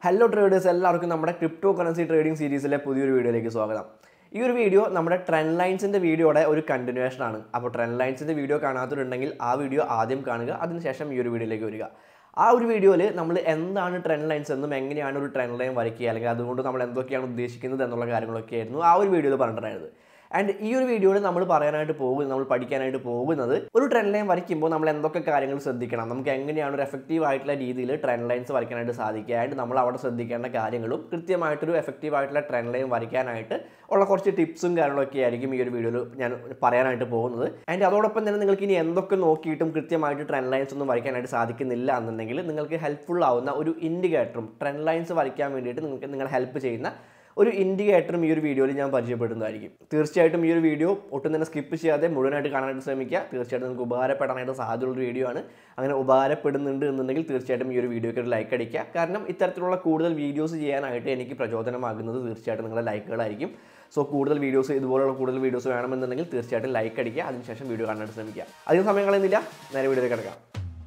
hello traders എല്ലാവർക്കും നമ്മുടെ crypto currency trading സീരീസിലെ പുതിയൊരു വീഡിയോയിലേക്ക് സ്വാഗതം ഈ ഒരു വീഡിയോ നമ്മുടെ ട്രെൻഡ് ലൈൻസിൻ്റെ വീഡിയോയുടെ ഒരു കണ്ടിന്യൂഷൻ ആണ് അപ്പോൾ ട്രെൻഡ് ലൈൻസിൻ്റെ വീഡിയോ കാണാത്തവരുണ്ടെങ്കിൽ ആ വീഡിയോ ആദ്യം കാണുക അതിനുശേഷം ഈ ഒരു വീഡിയോയിലേക്ക് വരിക ആ ഒരു വീഡിയോയിൽ നമ്മൾ എന്താണ് ട്രെൻഡ് ലൈൻസ് എന്നും എങ്ങനെയാണ് ഒരു ട്രെൻഡ് ലൈൻ വരയ്ക്കുക അല്ലെങ്കിൽ അതുകൊണ്ട് നമ്മൾ എന്തൊക്കെയാണ് ഉദ്ദേശിക്കുന്നത് എന്നുള്ള കാര്യങ്ങളൊക്കെ ആയിരുന്നു ആ ഒരു വീഡിയോയിൽ പറഞ്ഞിട്ടുണ്ടായിരുന്നത് ആൻഡ് ഈ ഒരു വീഡിയോയിൽ നമ്മൾ പറയാനായിട്ട് പോകുന്നത് നമ്മൾ പഠിക്കാനായിട്ട് പോകുന്നത് ഒരു ട്രെൻഡ് ലൈൻ വരയ്ക്കുമ്പോൾ നമ്മൾ എന്തൊക്കെ കാര്യങ്ങൾ ശ്രദ്ധിക്കണം നമുക്ക് എങ്ങനെയാണ് ഒരു എഫക്റ്റീവ് ആയിട്ടുള്ള രീതിയിൽ ട്രെൻഡ് ലൈൻസ് വരയ്ക്കാനായിട്ട് സാധിക്കുക ആൻഡ് നമ്മൾ അവിടെ ശ്രദ്ധിക്കേണ്ട കാര്യങ്ങളും കൃത്യമായിട്ടൊരു എഫക്റ്റീവ് ആയിട്ടുള്ള ട്രെൻഡ് ലൈൻ വരയ്ക്കാനായിട്ട് ഉള്ള കുറച്ച് ടിപ്സും കാര്യങ്ങളൊക്കെ ആയിരിക്കും ഈ ഒരു വീഡിയോയിൽ ഞാൻ പറയാനായിട്ട് പോകുന്നത് ആൻഡ് അതോടൊപ്പം തന്നെ നിങ്ങൾക്ക് ഇനി എന്തൊക്കെ നോക്കിയിട്ടും കൃത്യമായിട്ട് ട്രെൻഡ് ലൈൻസ് ഒന്നും വരയ്ക്കാനായിട്ട് സാധിക്കുന്നില്ല എന്നുണ്ടെങ്കിൽ നിങ്ങൾക്ക് ഹെൽപ്ഫുൾ ആവുന്ന ഒരു ഇൻഡിക്കേറ്ററും ട്രെൻഡ് ലൈൻസ് വരയ്ക്കാൻ വേണ്ടിയിട്ട് നിങ്ങൾക്ക് നിങ്ങൾ ഹെൽപ്പ് ചെയ്യുന്ന ഒരു ഇൻഡിക്കേറ്ററും ഈ ഒരു വീഡിയോയിൽ ഞാൻ പരിചയപ്പെടുന്നതായിരിക്കും തീർച്ചയായിട്ടും ഈ ഒരു വീഡിയോ ഒട്ടും തന്നെ സ്കിപ്പ് ചെയ്യാതെ മുഴുവനായിട്ട് കാണാനായിട്ട് ശ്രമിക്കുക തീർച്ചയായിട്ടും നിങ്ങൾക്ക് ഉപകാരപ്പെടാനായിട്ട് സാധ്യതയുള്ള ഒരു വീഡിയോ ആണ് അങ്ങനെ ഉപകാരപ്പെടുന്നുണ്ട് എന്നുണ്ടെങ്കിൽ തീർച്ചയായിട്ടും ഈ ഒരു വീഡിയോയ്ക്ക് ഒരു ലൈക്ക് അടിക്കുക കാരണം ഇത്തരത്തിലുള്ള കൂടുതൽ വീഡിയോസ് ചെയ്യാനായിട്ട് എനിക്ക് പ്രചോദനമാകുന്നത് തീർച്ചയായിട്ടും നിങ്ങളുടെ ലൈക്കുകളായിരിക്കും സോ കൂടുതൽ വീഡിയോസ് ഇതുപോലുള്ള കൂടുതൽ വീഡിയോസ് വേണമെന്നുണ്ടെങ്കിൽ തീർച്ചയായിട്ടും ലൈക്ക് അടിക്കുക അതിനുശേഷം വീഡിയോ കാണാനായിട്ട് ശ്രമിക്കുക അധികം സമയം കളയുന്നില്ല നേരെ വീഡിയോയിലേക്ക് കിടക്കാം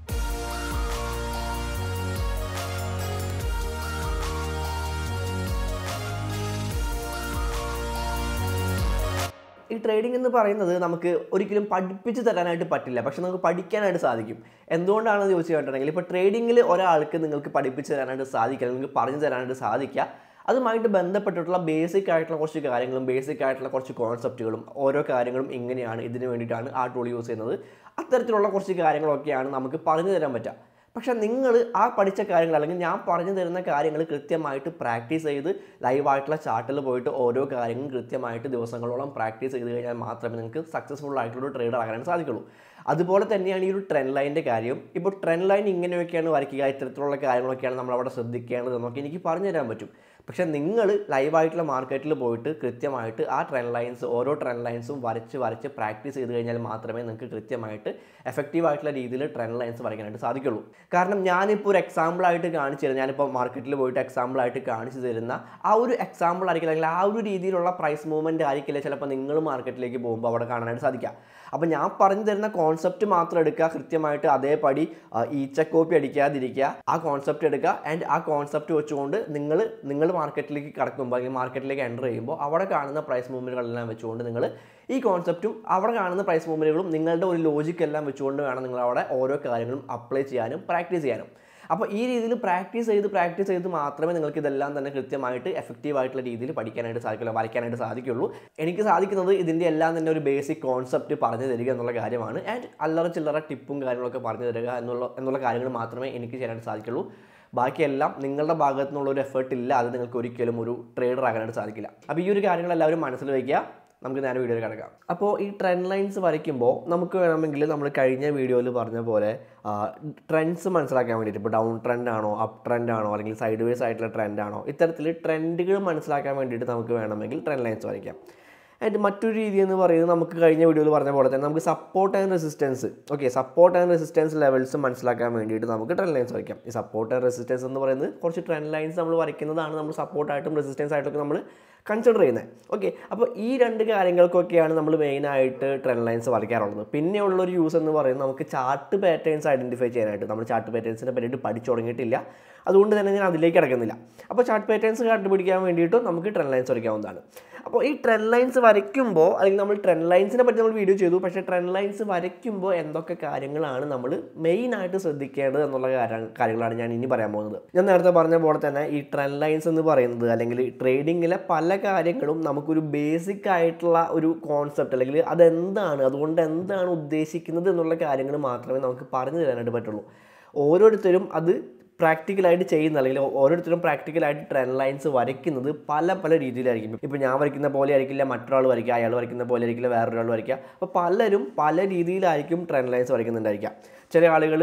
ഈ ട്രേഡിംഗ് എന്ന് പറയുന്നത് നമുക്ക് ഒരിക്കലും പഠിപ്പിച്ച് തരാനായിട്ട് പറ്റില്ല പക്ഷെ നമുക്ക് പഠിക്കാനായിട്ട് സാധിക്കും എന്തുകൊണ്ടാണെന്ന് ചോദിച്ചു കേട്ടിട്ടുണ്ടെങ്കിൽ ഇപ്പോൾ ട്രേഡിങ്ങിൽ ഒരാൾക്ക് നിങ്ങൾക്ക് പഠിപ്പിച്ച് തരാനായിട്ട് സാധിക്കുക നിങ്ങൾക്ക് പറഞ്ഞു തരാനായിട്ട് സാധിക്കുക അതുമായിട്ട് ബന്ധപ്പെട്ടിട്ടുള്ള ബേസിക് ആയിട്ടുള്ള കുറച്ച് കാര്യങ്ങളും ബേസിക് ആയിട്ടുള്ള കുറച്ച് കോൺസെപ്റ്റുകളും ഓരോ കാര്യങ്ങളും ഇങ്ങനെയാണ് ഇതിന് വേണ്ടിയിട്ടാണ് ആ ടൂൾ യൂസ് ചെയ്യുന്നത് അത്തരത്തിലുള്ള കുറച്ച് കാര്യങ്ങളൊക്കെയാണ് നമുക്ക് പറഞ്ഞു തരാൻ പറ്റുക പക്ഷെ നിങ്ങൾ ആ പഠിച്ച കാര്യങ്ങൾ അല്ലെങ്കിൽ ഞാൻ പറഞ്ഞു തരുന്ന കാര്യങ്ങൾ കൃത്യമായിട്ട് പ്രാക്ടീസ് ചെയ്ത് ലൈവായിട്ടുള്ള ചാർട്ടിൽ പോയിട്ട് ഓരോ കാര്യങ്ങളും കൃത്യമായിട്ട് ദിവസങ്ങളോളം പ്രാക്ടീസ് ചെയ്ത് കഴിഞ്ഞാൽ മാത്രമേ നിങ്ങൾക്ക് സക്സസ്ഫുൾ ആയിട്ടുള്ള ട്രേഡർ ആകാൻ സാധിക്കുള്ളൂ അതുപോലെ തന്നെയാണ് ഈ ഒരു ട്രെൻഡ് ലൈൻ്റെ കാര്യം ഇപ്പോൾ ട്രെൻഡ് ലൈൻ ഇങ്ങനെയൊക്കെയാണ് വരയ്ക്കുക ഇത്തരത്തിലുള്ള കാര്യങ്ങളൊക്കെയാണ് നമ്മൾ അവിടെ ശ്രദ്ധിക്കേണ്ടത് എന്നൊക്കെ എനിക്ക് പറഞ്ഞു തരാൻ പറ്റും പക്ഷേ നിങ്ങൾ ലൈവായിട്ടുള്ള മാർക്കറ്റിൽ പോയിട്ട് കൃത്യമായിട്ട് ആ ട്രെൻഡ് ലൈൻസ് ഓരോ ട്രെൻഡ് ലൈൻസും വരച്ച് വരച്ച് പ്രാക്ടീസ് ചെയ്ത് കഴിഞ്ഞാൽ മാത്രമേ നിങ്ങൾക്ക് കൃത്യമായിട്ട് എഫക്റ്റീവ് ആയിട്ടുള്ള രീതിയിൽ ട്രെൻഡ് ലൈൻസ് വരയ്ക്കാനായിട്ട് സാധിക്കുള്ളൂ കാരണം ഞാനിപ്പോൾ ഒരു എക്സാമ്പിൾ ആയിട്ട് കാണിച്ചു തരുന്ന ഞാനിപ്പോൾ മാർക്കറ്റിൽ പോയിട്ട് എക്സാമ്പിൾ ആയിട്ട് കാണിച്ചു തരുന്ന ആ ഒരു എക്സാമ്പിൾ ആയിരിക്കില്ല അല്ലെങ്കിൽ ആ ഒരു രീതിയിലുള്ള പ്രൈസ് മൂവ്മെൻറ്റ് ആയിരിക്കില്ല ചിലപ്പോൾ നിങ്ങൾ മാർക്കറ്റിലേക്ക് പോകുമ്പോൾ അവിടെ കാണാനായിട്ട് സാധിക്കുക അപ്പോൾ ഞാൻ പറഞ്ഞു തരുന്ന കോൺസെപ്റ്റ് മാത്രം എടുക്കുക കൃത്യമായിട്ട് അതേപടി ഈച്ച കോപ്പി അടിക്കാതിരിക്കുക ആ കോൺസെപ്റ്റ് എടുക്കുക ആൻഡ് ആ കോൺസെപ്റ്റ് വെച്ചുകൊണ്ട് നിങ്ങൾ നിങ്ങൾ മാർക്കറ്റിലേക്ക് കടക്കുമ്പോൾ അല്ലെങ്കിൽ മാർക്കറ്റിലേക്ക് എൻ്റർ ചെയ്യുമ്പോൾ അവിടെ കാണുന്ന പ്രൈസ് മൂവ്മെൻറ്റുകളെല്ലാം വെച്ചുകൊണ്ട് നിങ്ങൾ ഈ കോൺസെപ്റ്റും അവിടെ കാണുന്ന പ്രൈസ് മൂവ്മെൻറ്റുകളും നിങ്ങളുടെ ഒരു ലോജിക് എല്ലാം വെച്ചുകൊണ്ട് വേണം നിങ്ങൾ അവിടെ ഓരോ കാര്യങ്ങളും അപ്ലൈ ചെയ്യാനും പ്രാക്ടീസ് ചെയ്യാനും അപ്പോൾ ഈ രീതിയിൽ പ്രാക്ടീസ് ചെയ്ത് പ്രാക്ടീസ് ചെയ്ത് മാത്രമേ നിങ്ങൾക്ക് ഇതെല്ലാം തന്നെ കൃത്യമായിട്ട് എഫക്റ്റീവ് ആയിട്ടുള്ള രീതിയിൽ പഠിക്കാനായിട്ട് സാധിക്കുള്ളൂ വരയ്ക്കാനായിട്ട് സാധിക്കുള്ളൂ എനിക്ക് സാധിക്കുന്നത് ഇതിൻ്റെ എല്ലാം തന്നെ ഒരു ബേസിക് കോൺസെപ്റ്റ് പറഞ്ഞു തരിക എന്നുള്ള കാര്യമാണ് ആൻഡ് അല്ലറ ചില്ലറ ടിപ്പും കാര്യങ്ങളൊക്കെ പറഞ്ഞു തരിക എന്നുള്ള എന്നുള്ള കാര്യങ്ങൾ മാത്രമേ എനിക്ക് ചെയ്യാനായിട്ട് സാധിക്കുള്ളൂ ബാക്കിയെല്ലാം നിങ്ങളുടെ ഭാഗത്തു നിന്നുള്ള ഒരു എഫേർട്ട് ഇല്ല അത് നിങ്ങൾക്ക് ഒരിക്കലും ഒരു ട്രേഡർ ആകാനായിട്ട് സാധിക്കില്ല അപ്പോൾ ഈ ഒരു കാര്യങ്ങൾ എല്ലാവരും മനസ്സിൽ വയ്ക്കുക നമുക്ക് നേരെ വീഡിയോയിൽ കിടക്കാം അപ്പോൾ ഈ ട്രെൻഡ് ലൈൻസ് വരയ്ക്കുമ്പോൾ നമുക്ക് വേണമെങ്കിൽ നമ്മൾ കഴിഞ്ഞ വീഡിയോയിൽ പറഞ്ഞ പോലെ ട്രെൻഡ്സ് മനസ്സിലാക്കാൻ വേണ്ടിയിട്ട് ഇപ്പോൾ ഡൗൺ ട്രെൻഡ് ആണോ അപ്പ് ട്രെൻഡ് ആണോ അല്ലെങ്കിൽ സൈഡ് വേസ് ആയിട്ടുള്ള ട്രെൻഡ് ആണോ ഇത്തരത്തിൽ ട്രെൻഡുകൾ മനസ്സിലാക്കാൻ വേണ്ടിയിട്ട് നമുക്ക് വേണമെങ്കിൽ ട്രെൻഡ് ലൈൻസ് വരയ്ക്കാം ആൻഡ് മറ്റൊരു രീതി എന്ന് പറയുന്നത് നമുക്ക് കഴിഞ്ഞ വീഡിയോയിൽ പറഞ്ഞ പോലെ തന്നെ നമുക്ക് support and resistance okay support and resistance levels മനസ്സിലാക്കാൻ വേണ്ടിയിട്ട് നമുക്ക് ട്രെൻഡ് ലൈൻസ് വരയ്ക്കാം ഈ സപ്പോർട്ട് ആൻഡ് റെസിസ്റ്റൻസ് എന്ന് പറയുന്നത് കുറച്ച് ട്രെൻഡ് ലൈൻസ് നമ്മൾ വരയ്ക്കുന്നതാണ് നമ്മൾ സപ്പോർട്ടായിട്ടും റെസിസ്റ്റൻസ് ആയിട്ടൊക്കെ നമ്മൾ കൺസിഡർ ചെയ്യുന്നത് ഓക്കെ അപ്പോൾ ഈ രണ്ട് കാര്യങ്ങൾക്കൊക്കെയാണ് നമ്മൾ മെയിനായിട്ട് ട്രെൻഡ് ലൈൻസ് വരയ്ക്കാറുള്ളത് പിന്നെയുള്ളൊരു യൂസ് എന്ന് പറയുന്നത് നമുക്ക് ചാർട്ട് പാറ്റേൺസ് ഐഡൻറ്റിഫൈ ചെയ്യാനായിട്ട് നമ്മൾ ചാർട്ട് പാറ്റേൺസിനെ പറ്റിയിട്ട് പഠിച്ചു തുടങ്ങിയിട്ടില്ല അതുകൊണ്ട് തന്നെ ഞാൻ അതിലേക്ക് കിടക്കുന്നില്ല അപ്പോൾ ചാർട്ട് പാറ്റേൺസ് കണ്ടുപിടിക്കാൻ വേണ്ടിയിട്ടും നമുക്ക് ട്രെൻഡ് ലൈൻസ് വരയ്ക്കാവുന്നതാണ് അപ്പോൾ ഈ ട്രെൻഡ് ലൈൻസ് വരയ്ക്കുമ്പോൾ അല്ലെങ്കിൽ നമ്മൾ ട്രെൻഡ് ലൈൻസിനെ പറ്റി നമ്മൾ വീഡിയോ ചെയ്തു പക്ഷേ ട്രെൻഡ് ലൈൻസ് വരയ്ക്കുമ്പോൾ എന്തൊക്കെ കാര്യങ്ങളാണ് നമ്മൾ മെയിനായിട്ട് ശ്രദ്ധിക്കേണ്ടത് എന്നുള്ള കാര്യങ്ങളാണ് ഞാൻ ഇനി പറയാൻ പോകുന്നത് ഞാൻ നേരത്തെ പറഞ്ഞ പോലെ തന്നെ ഈ ട്രെൻഡ് ലൈൻസ് എന്ന് പറയുന്നത് അല്ലെങ്കിൽ ട്രേഡിങ്ങിലെ പല കാര്യങ്ങളും നമുക്കൊരു ബേസിക് ആയിട്ടുള്ള ഒരു കോൺസെപ്റ്റ് അല്ലെങ്കിൽ അതെന്താണ് അതുകൊണ്ട് എന്താണ് ഉദ്ദേശിക്കുന്നത് എന്നുള്ള കാര്യങ്ങൾ മാത്രമേ നമുക്ക് പറഞ്ഞു തരാനായിട്ട് പറ്റുള്ളൂ ഓരോരുത്തരും അത് പ്രാക്ടിക്കലായിട്ട് ചെയ്യുന്ന അല്ലെങ്കിൽ ഓരോരുത്തരും പ്രാക്ടിക്കലായിട്ട് ട്രെൻഡ് ലൈൻസ് വരയ്ക്കുന്നത് പല പല രീതിയിലായിരിക്കും ഇപ്പോൾ ഞാൻ വരയ്ക്കുന്ന പോലെ ആയിരിക്കില്ല മറ്റൊരാൾ വരയ്ക്കുക അയാൾ വരയ്ക്കുന്ന പോലെ ആയിരിക്കില്ല വേറൊരാൾ വരയ്ക്കുക അപ്പോൾ പലരും പല രീതിയിലായിരിക്കും ട്രെൻഡ് ലൈൻസ് വരയ്ക്കുന്നുണ്ടായിരിക്കാം ചില ആളുകൾ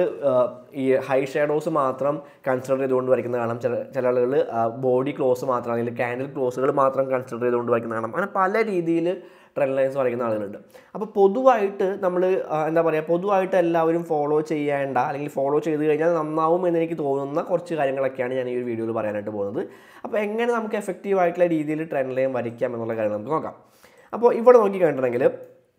ഈ ഹൈ ഷാഡോസ് മാത്രം കൺസിഡർ ചെയ്തുകൊണ്ട് വരയ്ക്കുന്ന കാണാം ചില ചില ആളുകൾ ബോഡി ക്ലോസ് മാത്രം അല്ലെങ്കിൽ കാൻഡിൽ ക്ലോസുകൾ മാത്രം കൺസിഡർ ചെയ്തുകൊണ്ട് വരയ്ക്കുന്ന കാണാം അങ്ങനെ പല രീതിയിൽ ട്രെൻഡ് ലൈൻസ് വരയ്ക്കുന്ന ആളുകളുണ്ട് അപ്പോൾ പൊതുവായിട്ട് നമ്മൾ എന്താ പറയുക പൊതുവായിട്ട് എല്ലാവരും ഫോളോ ചെയ്യേണ്ട അല്ലെങ്കിൽ ഫോളോ ചെയ്ത് കഴിഞ്ഞാൽ നന്നാവും എന്ന് എനിക്ക് തോന്നുന്ന കുറച്ച് കാര്യങ്ങളൊക്കെയാണ് ഞാൻ ഈ ഒരു വീഡിയോയിൽ പറയാനായിട്ട് പോകുന്നത് അപ്പോൾ എങ്ങനെ നമുക്ക് എഫക്റ്റീവ് ആയിട്ടുള്ള രീതിയിൽ ട്രെൻഡ് ലൈൻ വരയ്ക്കാം എന്നുള്ള കാര്യം നമുക്ക് നോക്കാം അപ്പോൾ ഇവിടെ നോക്കി കണ്ടിട്ടുണ്ടെങ്കിൽ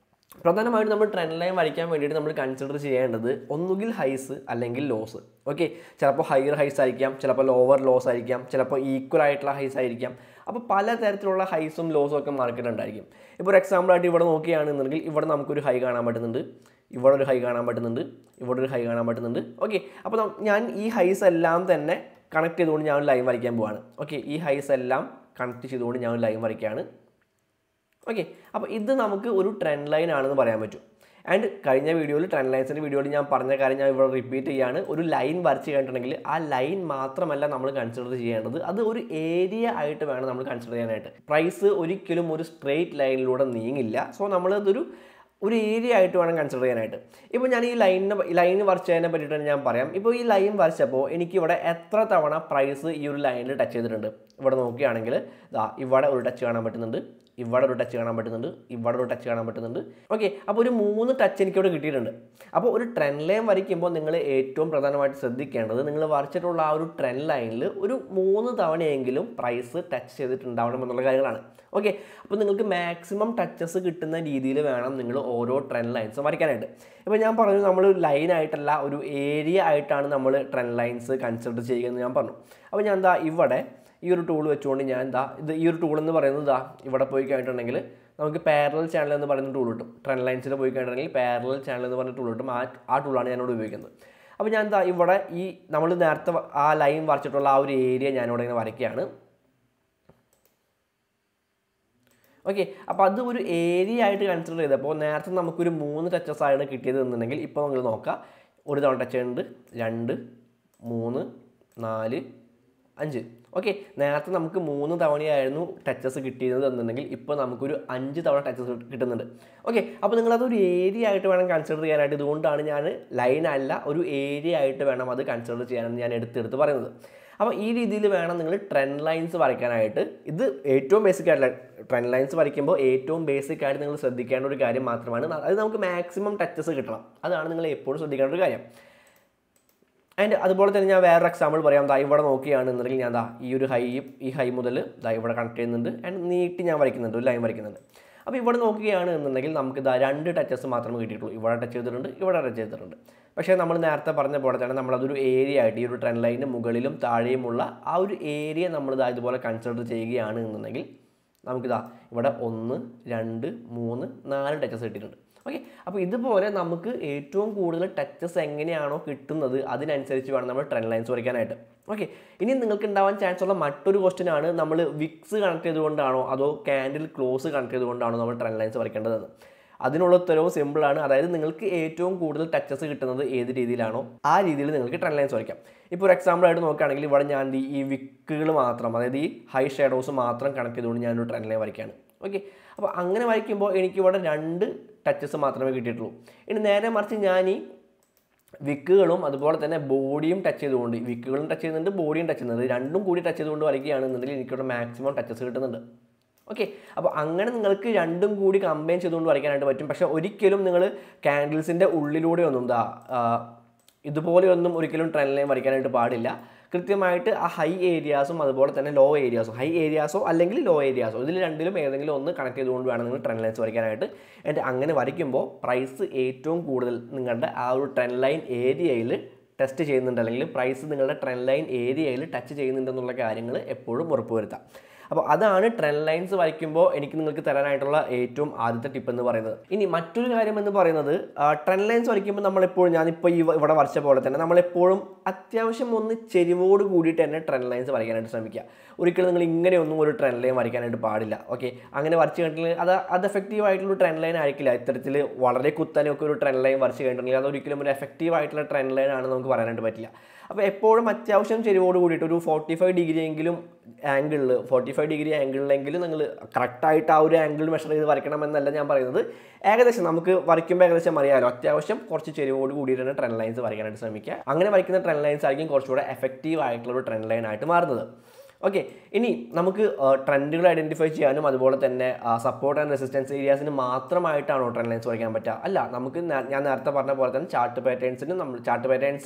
പ്രധാനമായിട്ടും നമ്മൾ ട്രെൻഡ് ലൈൻ വരയ്ക്കാൻ വേണ്ടിയിട്ട് നമ്മൾ കൺസിഡർ ചെയ്യേണ്ടത് ഒന്നുകിൽ ഹൈസ് അല്ലെങ്കിൽ ലോസ് ഓക്കെ ചിലപ്പോൾ ഹയർ ഹൈസ് ആയിരിക്കാം ചിലപ്പോൾ ലോവർ ലോസ് ആയിരിക്കാം ചിലപ്പോൾ ഈക്വൽ ആയിട്ടുള്ള ഹൈസ് ആയിരിക്കാം അപ്പോൾ പല തരത്തിലുള്ള ഹൈസും ലോസും ഒക്കെ മാർക്കറ്റ് ഉണ്ടായിരിക്കും ഇപ്പോൾ ഒരു എക്സാമ്പിൾ ആയിട്ട് ഇവിടെ നോക്കുകയാണെന്നുണ്ടെങ്കിൽ ഇവിടെ നമുക്കൊരു ഹൈ കാണാൻ പറ്റുന്നുണ്ട് ഇവിടെ ഒരു ഹൈ കാണാൻ പറ്റുന്നുണ്ട് ഇവിടെ ഒരു ഹൈ കാണാൻ പറ്റുന്നുണ്ട് ഓക്കെ അപ്പോൾ നം- ഞാൻ ഈ ഹൈസ് എല്ലാം തന്നെ കണക്ട് ചെയ്തുകൊണ്ട് ഞാൻ ലൈൻ വരയ്ക്കാൻ പോവാണ് ഓക്കെ ഈ ഹൈസ് എല്ലാം കണക്ട് ചെയ്തുകൊണ്ട് ഞാൻ ലൈൻ വരയ്ക്കുകയാണ് ഓക്കെ അപ്പോൾ ഇത് നമുക്ക് ഒരു ട്രെൻഡ് ലൈൻ ആണെന്ന് പറയാൻ പറ്റും ആൻഡ് കഴിഞ്ഞ വീഡിയോയിൽ ട്രെൻഡ് ലൈൻസിൻ്റെ വീഡിയോയിൽ ഞാൻ പറഞ്ഞ കാര്യം ഞാൻ ഇവിടെ റിപ്പീറ്റ് ചെയ്യാണ് ഒരു ലൈൻ വരച്ച് കഴിഞ്ഞിട്ടുണ്ടെങ്കിൽ ആ ലൈൻ മാത്രമല്ല നമ്മൾ കൺസിഡർ ചെയ്യേണ്ടത് അത് ഒരു ഏരിയ ആയിട്ട് വേണം നമ്മൾ കൺസിഡർ ചെയ്യാനായിട്ട് പ്രൈസ് ഒരിക്കലും ഒരു സ്ട്രെയിറ്റ് ലൈനിലൂടെ നീങ്ങില്ല സോ നമ്മളതൊരു ഒരു ഏരിയ ആയിട്ട് വേണം കൺസിഡർ ചെയ്യാനായിട്ട് ഇപ്പോൾ ഞാൻ ഈ ലൈനിനെ ലൈൻ വരച്ചതിനെ പറ്റിയിട്ടാണ് ഞാൻ പറയാം ഇപ്പോൾ ഈ ലൈൻ വരച്ചപ്പോൾ എനിക്കിവിടെ എത്ര തവണ പ്രൈസ് ഈ ഒരു ലൈനിൽ ടച്ച് ചെയ്തിട്ടുണ്ട് ഇവിടെ നോക്കുകയാണെങ്കിൽ ദാ ഇവിടെ ഒരു ടച്ച് കാണാൻ പറ്റുന്നുണ്ട് ഇവിടെ ഒരു ടച്ച് കാണാൻ പറ്റുന്നുണ്ട് ഇവിടെ ഒരു ടച്ച് കാണാൻ പറ്റുന്നുണ്ട് ഓക്കെ അപ്പോൾ ഒരു മൂന്ന് ടച്ച് എനിക്കിവിടെ കിട്ടിയിട്ടുണ്ട് അപ്പോൾ ഒരു ട്രെൻഡ് ലൈൻ വരയ്ക്കുമ്പോൾ നിങ്ങൾ ഏറ്റവും പ്രധാനമായിട്ട് ശ്രദ്ധിക്കേണ്ടത് നിങ്ങൾ വരച്ചിട്ടുള്ള ആ ഒരു ട്രെൻഡ് ലൈനിൽ ഒരു മൂന്ന് തവണയെങ്കിലും പ്രൈസ് ടച്ച് ചെയ്തിട്ടുണ്ടാവണം എന്നുള്ള കാര്യങ്ങളാണ് ഓക്കെ അപ്പോൾ നിങ്ങൾക്ക് മാക്സിമം ടച്ചസ് കിട്ടുന്ന രീതിയിൽ വേണം നിങ്ങൾ ഓരോ ട്രെൻഡ് ലൈൻസും വരയ്ക്കാനായിട്ട് ഇപ്പോൾ ഞാൻ പറഞ്ഞു നമ്മൾ ലൈനായിട്ടല്ല ഒരു ഏരിയ ആയിട്ടാണ് നമ്മൾ ട്രെൻഡ് ലൈൻസ് കൺസിഡർ ചെയ്യുക എന്ന് ഞാൻ പറഞ്ഞു അപ്പോൾ ഞാൻ എന്താ ഇവിടെ ഈ ഒരു ടൂൾ വെച്ചുകൊണ്ട് ഞാൻ എന്താ ഇത് ഈ ഒരു ടൂൾ എന്ന് പറയുന്നത് ഇതാ ഇവിടെ പോയി കഴിഞ്ഞിട്ടുണ്ടെങ്കിൽ നമുക്ക് പാരലൽ ചാനൽ എന്ന് പറയുന്ന ടൂൾ കിട്ടും ട്രെൻഡ് ലൈൻസിൽ പോയി കഴിഞ്ഞിട്ടുണ്ടെങ്കിൽ പാരലൽ ചാനൽ എന്ന് പറഞ്ഞ ടൂൾ കിട്ടും ആ ആ ടൂളാണ് ഞാനിവിടെ ഉപയോഗിക്കുന്നത് അപ്പോൾ ഞാൻ എന്താ ഇവിടെ ഈ നമ്മൾ നേരത്തെ വ- ആ ലൈൻ വരച്ചിട്ടുള്ള ആ ഒരു ഏരിയ ഞാനിവിടെ ഇങ്ങനെ വരയ്ക്കുകയാണ് ഓക്കെ അപ്പോൾ അത് ഒരു ഏരിയ ആയിട്ട് കൺസിഡർ ചെയ്തപ്പോൾ നേരത്തെ നമുക്കൊരു മൂന്ന് ടച്ചസ് ആണ് കിട്ടിയത് എന്നുണ്ടെങ്കിൽ ഇപ്പോൾ നിങ്ങൾ നോക്കാം ഒരു തവണ ടച്ച് ചെയ്യുന്നുണ്ട് രണ്ട് മൂന്ന് നാല് അഞ്ച് ഓക്കെ നേരത്തെ നമുക്ക് മൂന്ന് തവണയായിരുന്നു ടച്ചസ് കിട്ടിയത് എന്നുണ്ടെങ്കിൽ ഇപ്പോൾ നമുക്കൊരു അഞ്ച് തവണ ടച്ചസ് കിട്ടുന്നുണ്ട് ഓക്കെ അപ്പോൾ നിങ്ങളത് ഒരു ഏരിയ ആയിട്ട് വേണം കൺസിഡർ ചെയ്യാനായിട്ട് ഇതുകൊണ്ടാണ് ഞാൻ ലൈൻ അല്ല ഒരു ഏരിയ ആയിട്ട് വേണം അത് കൺസിഡർ ചെയ്യാനെന്ന് ഞാൻ എടുത്തെടുത്ത് പറയുന്നത് അപ്പോൾ ഈ രീതിയിൽ വേണം നിങ്ങൾ ട്രെൻഡ് ലൈൻസ് വരയ്ക്കാനായിട്ട് ഇത് ഏറ്റവും ബേസിക് ആയിട്ടുള്ള ട്രെൻഡ് ലൈൻസ് വരയ്ക്കുമ്പോൾ ഏറ്റവും ബേസിക് ആയിട്ട് നിങ്ങൾ ശ്രദ്ധിക്കേണ്ട ഒരു കാര്യം മാത്രമാണ് അത് നമുക്ക് മാക്സിമം ടച്ചസ് കിട്ടണം അതാണ് നിങ്ങൾ എപ്പോഴും ശ്രദ്ധിക്കേണ്ട ഒരു കാര്യം ആൻഡ് അതുപോലെ തന്നെ ഞാൻ വേറൊരു എക്സാമ്പിൾ പറയാം ദാ ഇവിടെ നോക്കുകയാണെന്നുണ്ടെങ്കിൽ ഞാൻ ദാ ഈ ഒരു ഹൈ ഈ ഹൈ മുതൽ ദാ ഇവിടെ കണക്ട് ചെയ്യുന്നുണ്ട് ആൻഡ് നീട്ടി ഞാൻ വരയ്ക്കുന്നുണ്ട് ഒരു ലൈൻ വരയ്ക്കുന്നുണ്ട് അപ്പോൾ ഇവിടെ നോക്കുകയാണ് എന്നുണ്ടെങ്കിൽ നമുക്ക് ദാ രണ്ട് ടച്ചസ് മാത്രമേ കിട്ടിയിട്ടുള്ളൂ ഇവിടെ ടച്ച് ചെയ്തിട്ടുണ്ട് ഇവിടെ ടച്ച് ചെയ്തിട്ടുണ്ട് പക്ഷേ നമ്മൾ നേരത്തെ പറഞ്ഞ പോലെ തന്നെ നമ്മളതൊരു ഏരിയ ആയിട്ട് ഈ ഒരു ട്രെൻഡ് ലൈനിന് മുകളിലും താഴെയുമുള്ള ആ ഒരു ഏരിയ നമ്മൾ ഇതാ ഇതുപോലെ കൺസിഡർ ചെയ്യുകയാണ് എന്നുണ്ടെങ്കിൽ നമുക്കിതാ ഇവിടെ ഒന്ന് രണ്ട് മൂന്ന് നാല് ടച്ചസ് കിട്ടിയിട്ടുണ്ട് ഓക്കെ അപ്പോൾ ഇതുപോലെ നമുക്ക് ഏറ്റവും കൂടുതൽ ടച്ചസ് എങ്ങനെയാണോ കിട്ടുന്നത് അതിനനുസരിച്ച് വേണം നമ്മൾ ട്രെൻഡ് ലൈൻസ് വരയ്ക്കാനായിട്ട് ഓക്കെ ഇനി നിങ്ങൾക്ക് ഉണ്ടാവാൻ ചാൻസ് ഉള്ള മറ്റൊരു ക്വസ്റ്റ്യൻ ആണ് നമ്മൾ വിക്സ് കണക്ട് ചെയ്തുകൊണ്ടാണോ അതോ ക്യാൻഡിൽ ക്ലോസ് കണക്ട് ചെയ്തുകൊണ്ടാണോ നമ്മൾ ട്രെൻഡ് ലൈൻസ് വരയ്ക്കേണ്ടതെന്ന് അതിനുള്ള ഉത്തരവും സിമ്പിളാണ് അതായത് നിങ്ങൾക്ക് ഏറ്റവും കൂടുതൽ ടച്ചസ് കിട്ടുന്നത് ഏത് രീതിയിലാണോ ആ രീതിയിൽ നിങ്ങൾക്ക് ട്രെൻഡ് ലൈൻസ് വരയ്ക്കാം ഇപ്പോൾ ഒരു എക്സാമ്പിൾ ആയിട്ട് നോക്കുകയാണെങ്കിൽ ഇവിടെ ഞാൻ ദേ ഈ വിക്കുകൾ മാത്രം അതായത് ഈ ഹൈ ഷാഡോസ് മാത്രം കണക്ട് ചെയ്തുകൊണ്ട് ഞാനൊരു ട്രെൻഡ് ലൈൻ വരയ്ക്കുകയാണ് ഓക്കെ അപ്പോൾ അങ്ങനെ വരയ്ക്കുമ്പോൾ എനിക്ക് ഇവിടെ രണ്ട് ടച്ചസ് മാത്രമേ കിട്ടിയിട്ടുള്ളൂ ഇനി നേരെ മറിച്ച് ഞാൻ ഈ വിക്കുകളും അതുപോലെ തന്നെ ബോഡിയും ടച്ച് ചെയ്തുകൊണ്ട് വിക്കുകളും ടച്ച് ചെയ്യുന്നുണ്ട് ബോഡിയും ടച്ച് ചെയ്യുന്നുണ്ട് രണ്ടും കൂടി ടച്ച് ചെയ്തുകൊണ്ട് വരയ്ക്കുകയാണെന്നുണ്ടെങ്കിൽ എനിക്കിവിടെ മാക്സിമം ടച്ചസ് കിട്ടുന്നുണ്ട് ഓക്കെ അപ്പോൾ അങ്ങനെ നിങ്ങൾക്ക് രണ്ടും കൂടി കമ്പൈൻ ചെയ്തുകൊണ്ട് വരയ്ക്കാനായിട്ട് പറ്റും പക്ഷേ ഒരിക്കലും നിങ്ങൾ കാൻഡിൽസിൻ്റെ ഉള്ളിലൂടെ ഒന്നും എന്താ ഇതുപോലെയൊന്നും ഒരിക്കലും ട്രെൻഡ് ലൈൻ വരയ്ക്കാനായിട്ട് പാടില്ല കൃത്യമായിട്ട് ആ ഹൈ ഏരിയാസും അതുപോലെ തന്നെ ലോ ഏരിയാസും ഹൈ ഏരിയാസോ അല്ലെങ്കിൽ ലോ ഏരിയാസോ ഇതിൽ രണ്ടിലും ഏതെങ്കിലും ഒന്ന് കണക്ട് ചെയ്തുകൊണ്ട് വേണം നിങ്ങൾ ട്രെൻഡ് ലൈൻസ് വരയ്ക്കാനായിട്ട് എന്നിട്ട് അങ്ങനെ വരയ്ക്കുമ്പോൾ പ്രൈസ് ഏറ്റവും കൂടുതൽ നിങ്ങളുടെ ആ ഒരു ട്രെൻഡ് ലൈൻ ഏരിയയിൽ ടെസ്റ്റ് ചെയ്യുന്നുണ്ട് അല്ലെങ്കിൽ പ്രൈസ് നിങ്ങളുടെ ട്രെൻഡ് ലൈൻ ഏരിയയിൽ ടച്ച് ചെയ്യുന്നുണ്ടെന്നുള്ള കാര്യങ്ങൾ എപ്പോഴും ഉറപ്പുവരുത്താം അപ്പോൾ അതാണ് ട്രെൻഡ് ലൈൻസ് വരയ്ക്കുമ്പോൾ എനിക്ക് നിങ്ങൾക്ക് തരാനായിട്ടുള്ള ഏറ്റവും ആദ്യത്തെ ടിപ്പ് എന്ന് പറയുന്നത് ഇനി മറ്റൊരു കാര്യം എന്ന് പറയുന്നത് ട്രെൻഡ് ലൈൻസ് വരയ്ക്കുമ്പോൾ നമ്മളെപ്പോഴും ഞാനിപ്പോൾ ഈ ഇവിടെ വരച്ച പോലെ തന്നെ നമ്മളെപ്പോഴും അത്യാവശ്യം ഒന്ന് ചെരിവോട് കൂടിയിട്ട് തന്നെ ട്രെൻഡ് ലൈൻസ് വരയ്ക്കാനായിട്ട് ശ്രമിക്കുക ഒരിക്കലും നിങ്ങൾ ഇങ്ങനെയൊന്നും ഒരു ട്രെൻഡ് ലൈൻ വരയ്ക്കാനായിട്ട് പാടില്ല ഓക്കെ അങ്ങനെ വരച്ച് കഴിഞ്ഞിട്ടുണ്ടെങ്കിൽ അത് അത് എഫക്റ്റീവ് ആയിട്ടുള്ള ട്രെൻഡ് ലൈൻ ആയിരിക്കില്ല ഇത്തരത്തിൽ വളരെ കുത്തനെയൊക്കെ ഒരു ട്രെൻഡ് ലൈൻ വരച്ച് കഴിഞ്ഞിട്ടുണ്ടെങ്കിൽ അത് ഒരിക്കലും ഒരു എഫക്റ്റീവ് ആയിട്ടുള്ള ട്രെൻഡ് ലൈൻ ആണെന്ന് നമുക്ക് പറയാനായിട്ട് പറ്റില്ല അപ്പോൾ എപ്പോഴും അത്യാവശ്യം ചെരിവോട് കൂടിയിട്ട് ഒരു ഫോർട്ടി ഫൈവ് ഡിഗ്രി എങ്കിലും ആംഗിളിൽ ഫോർട്ടി ഫൈവ് ഡിഗ്രി ആംഗിളിലെങ്കിലും നിങ്ങൾ കറക്റ്റായിട്ട് ആ ഒരു ആംഗിൾ മെഷർ ചെയ്ത് വരയ്ക്കണം എന്നല്ല ഞാൻ പറയുന്നത് ഏകദേശം നമുക്ക് വരയ്ക്കുമ്പോൾ ഏകദേശം അറിയാമല്ലോ അത്യാവശ്യം കുറച്ച് ചെരിവോട് കൂടിയിട്ട് തന്നെ ട്രെൻഡ് ലൈൻസ് വരയ്ക്കാനായിട്ട് ശ്രമിക്കുക അങ്ങനെ വരയ്ക്കുന്ന ട്രെൻഡ് ലൈൻസ് ആയിരിക്കും കുറച്ചുകൂടെ എഫക്റ്റീവ് ആയിട്ടുള്ള ഒരു ട്രെൻഡ് ലൈൻ ആയിട്ട് മാറുന്നത് ഓക്കെ ഇനി നമുക്ക് ട്രെൻഡുകൾ ഐഡൻറ്റിഫൈ ചെയ്യാനും അതുപോലെ തന്നെ സപ്പോർട്ട് ആൻഡ് റെസിസ്റ്റൻസ് ഏരിയാസിന് മാത്രമായിട്ടാണോ ട്രെൻഡ് ലൈൻസ് വരയ്ക്കാൻ പറ്റുക അല്ല നമുക്ക് നേ- ഞാൻ നേരത്തെ പറഞ്ഞ പോലെ തന്നെ ചാർട്ട് പാറ്റേൺസിന് നമ്മൾ ചാർട്ട് പാറ്റേൺസ്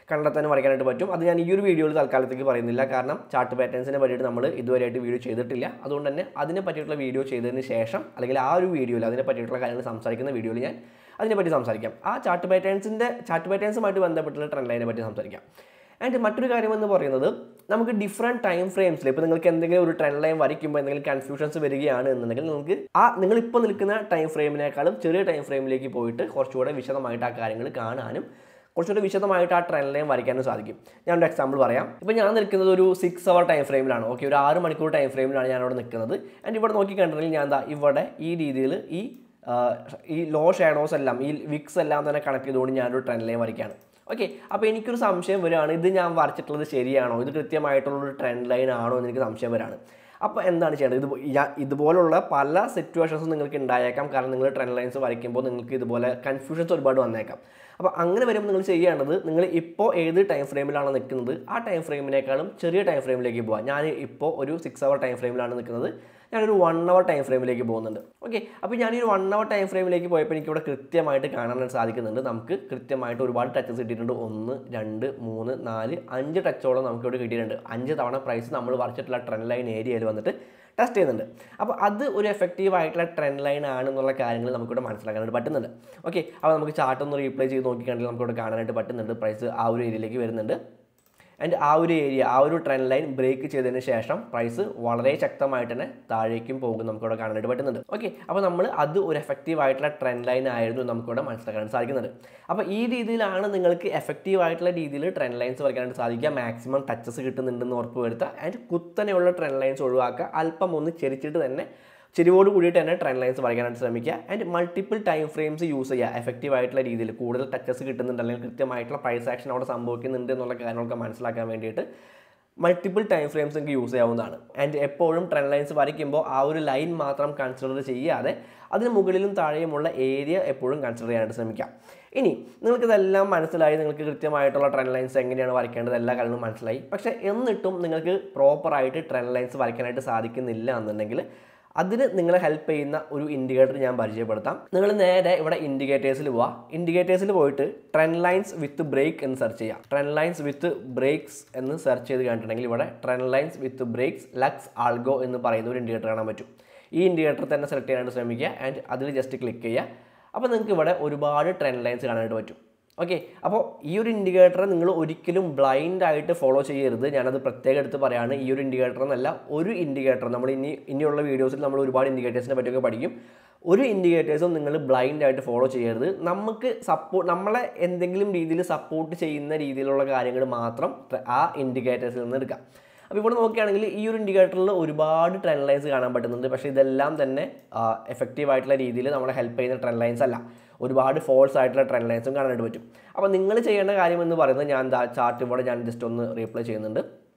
കണ്ടെത്താനും വരയ്ക്കാനായിട്ട് പറ്റും അത് ഞാൻ ഈ ഒരു വീഡിയോയിൽ തൽക്കാലത്തേക്ക് പറയുന്നില്ല കാരണം ചാർട്ട് പാറ്റേൺസിനെ പറ്റിയിട്ട് നമ്മൾ ഇതുവരെയായിട്ട് വീഡിയോ ചെയ്തിട്ടില്ല അതുകൊണ്ട് തന്നെ അതിനെ പറ്റിയിട്ടുള്ള വീഡിയോ ചെയ്തതിന് ശേഷം അല്ലെങ്കിൽ ആ ഒരു വീഡിയോയിൽ അതിനെ പറ്റിയിട്ടുള്ള കാര്യങ്ങൾ സംസാരിക്കുന്ന വീഡിയോയിൽ ഞാൻ അതിനെപ്പറ്റി സംസാരിക്കാം ആ ചാർട്ട് പാറ്റേൺസിൻ്റെ ചാർട്ട് പാറ്റേൺസുമായിട്ട് ബന്ധപ്പെട്ടുള്ള ട്രെൻഡ് ലൈനെ പറ്റി സംസാരിക്കാം ആൻഡ് മറ്റൊരു കാര്യം എന്ന് പറയുന്നത് നമുക്ക് ഡിഫറെൻറ്റ് ടൈം ഫ്രെയിംസിൽ ഇപ്പോൾ നിങ്ങൾക്ക് എന്തെങ്കിലും ഒരു ട്രെൻഡ് ലൈൻ വരയ്ക്കുമ്പോൾ എന്തെങ്കിലും കൺഫ്യൂഷൻസ് വരികയാണ് എന്നുണ്ടെങ്കിൽ നിങ്ങൾക്ക് ആ നിങ്ങളിപ്പോൾ നിൽക്കുന്ന ടൈം ഫ്രെയിമിനേക്കാളും ചെറിയ ടൈം ഫ്രെയിമിലേക്ക് പോയിട്ട് കുറച്ചുകൂടെ വിശദമായിട്ട് ആ കാര്യങ്ങൾ കാണാനും കുറച്ചുകൂടി വിശദമായിട്ട് ആ ട്രെൻഡ് ലൈൻ വരയ്ക്കാനും സാധിക്കും ഞാൻ ഒരു എക്സാമ്പിൾ പറയാം ഇപ്പോൾ ഞാൻ നിൽക്കുന്നത് ഒരു സിക്സ് അവർ ടൈം ഫ്രെയിമിലാണ് ഓക്കെ ഒരു ആറ് മണിക്കൂർ ടൈം ഫ്രെയിമിലാണ് ഞാൻ അവിടെ നിൽക്കുന്നത് ആൻഡ് ഇവിടെ നോക്കി കണ്ടിട്ടുണ്ടെങ്കിൽ ഞാൻ എന്താ ഇവിടെ ഈ രീതിയിൽ ഈ ആ, ഈ ലോ ഷാഡോസ് എല്ലാം ഈ വിക്സ് എല്ലാം തന്നെ കണക്ട് ചെയ്തുകൊണ്ട് ഞാനൊരു ട്രെൻഡ് ലൈൻ വരയ്ക്കുകയാണ് ഓക്കെ അപ്പോൾ എനിക്കൊരു സംശയം വരികയാണ് ഇത് ഞാൻ വരച്ചിട്ടുള്ളത് ശരിയാണോ ഇത് കൃത്യമായിട്ടുള്ളൊരു ട്രെൻഡ് ലൈൻ ആണോ എന്ന് എനിക്ക് സംശയം വരികയാണ് അപ്പോൾ എന്താണ് ചെയ്യേണ്ടത് ഇത് ഞാൻ ഇതുപോലുള്ള പല സിറ്റുവേഷൻസും നിങ്ങൾക്ക് ഉണ്ടായേക്കാം കാരണം നിങ്ങൾ ട്രെൻഡ് ലൈൻസ് വരയ്ക്കുമ്പോൾ നിങ്ങൾക്ക് ഇതുപോലെ കൺഫ്യൂഷൻസ് ഒരുപാട് വന്നേക്കാം അപ്പോൾ അങ്ങനെ വരുമ്പോൾ നിങ്ങൾ ചെയ്യേണ്ടത് നിങ്ങൾ ഇപ്പോൾ ഏത് ടൈം ഫ്രെയിമിലാണ് നിൽക്കുന്നത് ആ ടൈം ഫ്രെയിമിനേക്കാളും ചെറിയ ടൈം ഫ്രെയിമിലേക്ക് പോകാം ഞാൻ ഇപ്പോൾ ഒരു സിക്സ് അവർ ടൈം ഫ്രെയിമിലാണ് നിൽക്കുന്നത് ഞാനൊരു വൺ അവർ ടൈം ഫ്രെയിമിലേക്ക് പോകുന്നുണ്ട് ഓക്കെ അപ്പോൾ ഞാൻ ഈ ഒരു വൺ അവർ ടൈം ഫ്രെയിമിലേക്ക് പോയപ്പോൾ എനിക്ക് ഇവിടെ കൃത്യമായിട്ട് കാണാനായിട്ട് സാധിക്കുന്നുണ്ട് നമുക്ക് കൃത്യമായിട്ട് ഒരുപാട് ടച്ചസ് കിട്ടിയിട്ടുണ്ട് ഒന്ന് രണ്ട് മൂന്ന് നാല് അഞ്ച് ടച്ചോളം നമുക്ക് ഇവിടെ കിട്ടിയിട്ടുണ്ട് അഞ്ച് തവണ പ്രൈസ് നമ്മൾ വരച്ചിട്ടുള്ള ട്രെൻഡ് ലൈൻ ഏരിയയിൽ വന്നിട്ട് ടെസ്റ്റ് ചെയ്യുന്നുണ്ട് അപ്പോൾ അത് ഒരു എഫക്റ്റീവ് ആയിട്ടുള്ള ട്രെൻഡ് ലൈൻ ആണെന്നുള്ള കാര്യങ്ങൾ നമുക്കിവിടെ മനസ്സിലാക്കാനായിട്ട് പറ്റുന്നുണ്ട് ഓക്കെ അപ്പോൾ നമുക്ക് ചാർട്ട് ഒന്ന് റീപ്ലേ ചെയ്ത് നോക്കിക്കണ്ടെങ്കിൽ നമുക്കിവിടെ കാണാനായിട്ട് പറ്റുന്നുണ്ട് പ്രൈസ് ആ ഒരു ഏരിയയിലേക്ക് വരുന്നുണ്ട് ആൻഡ് ആ ഒരു ഏരിയ ആ ഒരു ട്രെൻഡ് ലൈൻ ബ്രേക്ക് ചെയ്തതിന് ശേഷം പ്രൈസ് വളരെ ശക്തമായിട്ട് തന്നെ താഴേക്കും പോകും നമുക്കിവിടെ കാണാനായിട്ട് പറ്റുന്നുണ്ട് ഓക്കെ അപ്പോൾ നമ്മൾ അത് ഒരു എഫക്റ്റീവ് ആയിട്ടുള്ള ട്രെൻഡ് ലൈൻ ആയിരുന്നു നമുക്കിവിടെ മനസ്സിലാക്കാൻ സാധിക്കുന്നുണ്ട് അപ്പോൾ ഈ രീതിയിലാണ് നിങ്ങൾക്ക് എഫക്റ്റീവ് ആയിട്ടുള്ള രീതിയിൽ ട്രെൻഡ് ലൈൻസ് വരയ്ക്കാനായിട്ട് സാധിക്കുക മാക്സിമം ടച്ചസ് കിട്ടുന്നുണ്ടെന്ന് ഉറപ്പ് വരുത്തുക ആൻഡ് കുത്തനെയുള്ള ട്രെൻഡ് ലൈൻസ് ഒഴിവാക്കുക അല്പം ഒന്ന് ചെരിച്ചിട്ട് തന്നെ ചെരിവോട് കൂടിയിട്ട് തന്നെ ട്രെൻഡ് ലൈൻസ് വരയ്ക്കാനായിട്ട് ശ്രമിക്കുക and multiple time frames use ചെയ്യുക എഫക്റ്റീവ് ആയിട്ടുള്ള രീതിയിൽ കൂടുതൽ ടച്ചസ് കിട്ടുന്നുണ്ട് അല്ലെങ്കിൽ കൃത്യമായിട്ടുള്ള പ്രൈസ് ആക്ഷൻ അവിടെ സംഭവിക്കുന്നുണ്ട് എന്നുള്ള കാര്യങ്ങളൊക്കെ മനസ്സിലാക്കാൻ വേണ്ടിയിട്ട് മൾട്ടിപ്പിൾ ടൈം ഫ്രെയിംസ് നിങ്ങൾക്ക് യൂസ് ചെയ്യാവുന്നതാണ് ആൻഡ് എപ്പോഴും ട്രെൻഡ് ലൈൻസ് വരയ്ക്കുമ്പോൾ ആ ഒരു ലൈൻ മാത്രം കൺസിഡർ ചെയ്യാതെ അതിന് മുകളിലും താഴെയുമുള്ള ഏരിയ എപ്പോഴും കൺസിഡർ ചെയ്യാനായിട്ട് ശ്രമിക്കാം ഇനി നിങ്ങൾക്ക് ഇതെല്ലാം മനസ്സിലായി നിങ്ങൾക്ക് കൃത്യമായിട്ടുള്ള ട്രെൻഡ് ലൈൻസ് എങ്ങനെയാണ് വരയ്ക്കേണ്ടത് എല്ലാ കാര്യങ്ങളും മനസ്സിലായി പക്ഷേ എന്നിട്ടും നിങ്ങൾക്ക് പ്രോപ്പറായിട്ട് ട്രെൻഡ് ലൈൻസ് വരയ്ക്കാനായിട്ട് സാധിക്കുന്നില്ല എന്നുണ്ടെങ്കിൽ അതിന് നിങ്ങളെ ഹെൽപ്പ് ചെയ്യുന്ന ഒരു ഇൻഡിക്കേറ്റർ ഞാൻ പരിചയപ്പെടുത്താം നിങ്ങൾ നേരെ ഇവിടെ ഇൻഡിക്കേറ്റേഴ്സിൽ പോവുക ഇൻഡിക്കേറ്റേഴ്സിൽ പോയിട്ട് ട്രെൻഡ് ലൈൻസ് വിത്ത് ബ്രേക്ക് എന്ന് സെർച്ച് ചെയ്യാം ട്രെൻഡ് ലൈൻസ് വിത്ത് ബ്രേക്സ് എന്ന് സെർച്ച് ചെയ്ത് കണ്ടിട്ടുണ്ടെങ്കിൽ ഇവിടെ trend lines with breaks LuxAlgo എന്ന് പറയുന്ന ഒരു ഇൻഡിക്കേറ്റർ കാണാൻ പറ്റും ഈ ഇൻഡിക്കേറ്റർ തന്നെ സെലക്ട് ചെയ്യാനായിട്ട് ശ്രമിക്കുക ആൻഡ് അതിൽ ജസ്റ്റ് ക്ലിക്ക് ചെയ്യുക അപ്പോൾ നിങ്ങൾക്ക് ഇവിടെ ഒരുപാട് ട്രെൻഡ് ലൈൻസ് കാണാനായിട്ട് പറ്റും ഓക്കെ അപ്പോൾ ഈ ഒരു ഇൻഡിക്കേറ്റർ നിങ്ങൾ ഒരിക്കലും ബ്ലൈൻഡ് ആയിട്ട് ഫോളോ ചെയ്യരുത് ഞാനത് പ്രത്യേകം എടുത്ത് പറയാണ് ഈ ഒരു ഇൻഡിക്കേറ്റർ എന്നല്ല ഒരു ഇൻഡിക്കേറ്റർ നമ്മൾ ഇനി ഇനിയുള്ള വീഡിയോസിൽ നമ്മൾ ഒരുപാട് ഇൻഡിക്കേറ്റേഴ്സിനെ പറ്റിയൊക്കെ പഠിക്കും ഒരു ഇൻഡിക്കേറ്റേഴ്സും നിങ്ങൾ ബ്ലൈൻഡ് ആയിട്ട് ഫോളോ ചെയ്യരുത് നമുക്ക് സപ്പോർട്ട് നമ്മളെ എന്തെങ്കിലും രീതിയിൽ സപ്പോർട്ട് ചെയ്യുന്ന രീതിയിലുള്ള കാര്യങ്ങൾ മാത്രം ആ ഇൻഡിക്കേറ്റേഴ്സിൽ നിന്ന് എടുക്കാം അപ്പോൾ ഇവിടെ നോക്കുകയാണെങ്കിൽ ഈ ഒരു ഇൻഡിക്കേറ്ററിൽ ഒരുപാട് ട്രെൻഡ് ലൈൻസ് കാണാൻ പറ്റുന്നുണ്ട് പക്ഷേ ഇതെല്ലാം തന്നെ എഫക്റ്റീവ് ആയിട്ടുള്ള രീതിയിൽ നമ്മളെ ഹെൽപ്പ് ചെയ്യുന്ന ട്രെൻഡ് ലൈൻസ് അല്ല ഒരുപാട് ഫോൾസ് ആയിട്ടുള്ള ട്രെൻഡ് ലൈൻസും കാണാനായിട്ട് പറ്റും അപ്പോൾ നിങ്ങൾ ചെയ്യേണ്ട കാര്യം എന്ന് പറയുന്നത് ഞാൻ എന്താ ചാർട്ട് ഇവിടെ ഞാൻ ജസ്റ്റ് ഒന്ന് റീപ്ലൈ ചെയ്യുന്നുണ്ട്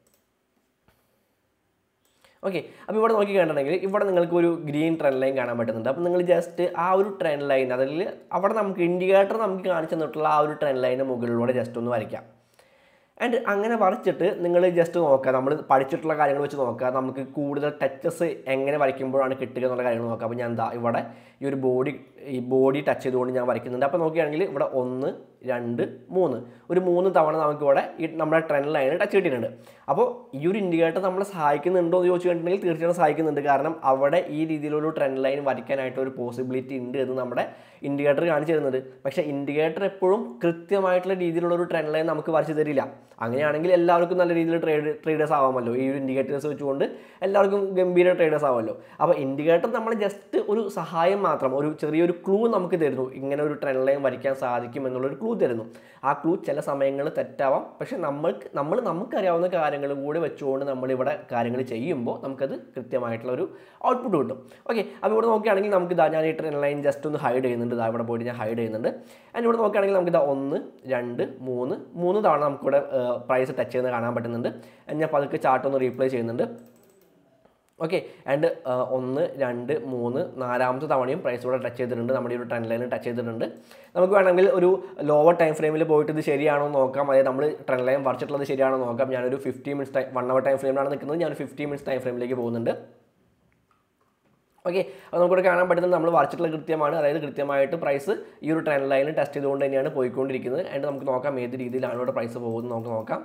ഓക്കെ അപ്പോൾ ഇവിടെ നോക്കി കണ്ടിട്ടുണ്ടെങ്കിൽ ഇവിടെ നിങ്ങൾക്ക് ഒരു ഗ്രീൻ ട്രെൻഡ് ലൈൻ കാണാൻ പറ്റുന്നുണ്ട് അപ്പോൾ നിങ്ങൾ ജസ്റ്റ് ആ ഒരു ട്രെൻഡ് ലൈൻ അതിൽ അവിടെ നമുക്ക് ഇൻഡിക്കേറ്റർ നമുക്ക് കാണിച്ചു തന്നിട്ടുള്ള ആ ഒരു ട്രെൻഡ് ലൈന് മുകളിലൂടെ ജസ്റ്റ് ഒന്ന് വരയ്ക്കാം ആൻഡ് അങ്ങനെ വരച്ചിട്ട് നിങ്ങൾ ജസ്റ്റ് നോക്കുക നമ്മൾ പഠിച്ചിട്ടുള്ള കാര്യങ്ങൾ വെച്ച് നോക്കുക നമുക്ക് കൂടുതൽ ടച്ചസ് എങ്ങനെ വരയ്ക്കുമ്പോഴാണ് കിട്ടുക എന്നുള്ള കാര്യങ്ങൾ നോക്കുക അപ്പോൾ ഞാൻ എന്താ ഇവിടെ ഈ ഒരു ബോഡി ഈ ബോഡി ടച്ച് ചെയ്തുകൊണ്ട് ഞാൻ വരയ്ക്കുന്നുണ്ട് അപ്പോൾ നോക്കുകയാണെങ്കിൽ ഇവിടെ ഒന്ന് രണ്ട് മൂന്ന് ഒരു മൂന്ന് തവണ നമുക്ക് ഇവിടെ ഈ നമ്മുടെ ട്രെൻഡ് ലൈനിൽ ടച്ച് കിട്ടിയിട്ടുണ്ട് അപ്പോൾ ഈ ഒരു ഇൻഡിക്കേറ്റർ നമ്മളെ സഹായിക്കുന്നുണ്ടോ എന്ന് ചോദിച്ചു കഴിഞ്ഞിട്ടുണ്ടെങ്കിൽ തീർച്ചയായിട്ടും സഹായിക്കുന്നുണ്ട് കാരണം അവിടെ ഈ രീതിയിലൊരു ട്രെൻഡ് ലൈൻ വരയ്ക്കാനായിട്ട് ഒരു പോസിബിലിറ്റി ഉണ്ട് എന്ന് നമ്മുടെ ഇൻഡിക്കേറ്റർ കാണിച്ചു തരുന്നത് പക്ഷേ ഇൻഡിക്കേറ്റർ എപ്പോഴും കൃത്യമായിട്ടുള്ള രീതിയിലുള്ള ഒരു ട്രെൻഡ് ലൈൻ നമുക്ക് വരച്ചു തരില്ല അങ്ങനെയാണെങ്കിൽ എല്ലാവർക്കും നല്ല രീതിയിൽ ട്രേഡ് ട്രേഡേഴ്സ് ആവാമല്ലോ ഈ ഒരു ഇൻഡിക്കേറ്റേഴ്സ് വെച്ചുകൊണ്ട് എല്ലാവർക്കും ഗംഭീര ട്രേഡേഴ്സ് ആവുമല്ലോ അപ്പോൾ ഇൻഡിക്കേറ്റർ നമ്മൾ ജസ്റ്റ് ഒരു സഹായം മാത്രം ഒരു ചെറിയൊരു ക്ലൂ നമുക്ക് തരുന്നു ഇങ്ങനെ ഒരു ട്രെൻഡ് ലൈൻ വരയ്ക്കാൻ സാധിക്കും എന്നുള്ളൊരു ക്ലൂ തരുന്നു ആ ക്ലൂ ചില സമയങ്ങളിൽ തെറ്റാവാം പക്ഷേ നമ്മൾക്ക് നമ്മൾ നമുക്കറിയാവുന്ന കാര്യങ്ങൾ കൂടി വെച്ചുകൊണ്ട് നമ്മളിവിടെ കാര്യങ്ങൾ ചെയ്യുമ്പോൾ നമുക്കത് കൃത്യമായിട്ടുള്ള ഒരു ഔട്ട്പുട്ട് കിട്ടും ഓക്കെ അപ്പോൾ ഇവിടെ നോക്കുകയാണെങ്കിൽ നമുക്ക് ഇതാ ഞാൻ ഈ ട്രെൻഡ് ലൈൻ ജസ്റ്റ് ഒന്ന് ഹൈഡ് ചെയ്യുന്നുണ്ട് ഇതാ ഇവിടെ പോയിട്ട് ഞാൻ ഹൈഡ് ചെയ്യുന്നുണ്ട് ആൻഡ് ഇവിടെ നോക്കുകയാണെങ്കിൽ നമുക്ക് ഇതാ ഒന്ന് രണ്ട് മൂന്ന് മൂന്ന് തവണ നമുക്കിവിടെ പ്രൈസ് ടച്ച് ചെയ്യുന്നത് കാണാൻ പറ്റുന്നുണ്ട് And ഞാൻ പതുക്കെ ചാർട്ട് ഒന്ന് റീപ്ലേ ചെയ്യുന്നുണ്ട് ഓക്കെ ആൻഡ് ഒന്ന് രണ്ട് മൂന്ന് നാലാമത്തെ തവണയും പ്രൈസ് ഇവിടെ ടച്ച് ചെയ്തിട്ടുണ്ട് നമ്മുടെ ഈ ഒരു ട്രെൻഡ് ലൈനിൽ ടച്ച് ചെയ്തിട്ടുണ്ട് നമുക്ക് വേണമെങ്കിൽ ഒരു ലോവർ ടൈം ഫ്രെയിമിൽ പോയിട്ട് ഇത് ശരിയാണോ എന്ന് നോക്കാം അതായത് നമ്മൾ ട്രെൻഡ് ലൈൻ വരച്ചിട്ടുള്ളത് ശരിയാണോ എന്ന് നോക്കാം ഞാനൊരു fifty minutes time one hour time ഫ്രെയിമിലാണ് നിൽക്കുന്നത് ഞാൻ ഫിഫ്റ്റി മിനിറ്റ്സ് ടൈം ഫ്രെയിമിലേക്ക് പോകുന്നുണ്ട് ഓക്കെ അപ്പോൾ നമുക്കിവിടെ കാണാൻ പറ്റുന്നത് നമ്മൾ വരച്ചിട്ടുള്ള കൃത്യമാണ് അതായത് കൃത്യമായിട്ട് പ്രൈസ് ഈ ഒരു ട്രെൻഡ് ലൈനിൽ ടെസ്റ്റ് ചെയ്തുകൊണ്ട് തന്നെയാണ് പോയിക്കൊണ്ടിരിക്കുന്നത് അതിൻ്റെ നമുക്ക് നോക്കാം ഏത് രീതിയിലാണ് ഇവിടെ പ്രൈസ് പോകുന്നത് നമുക്ക് നോക്കാം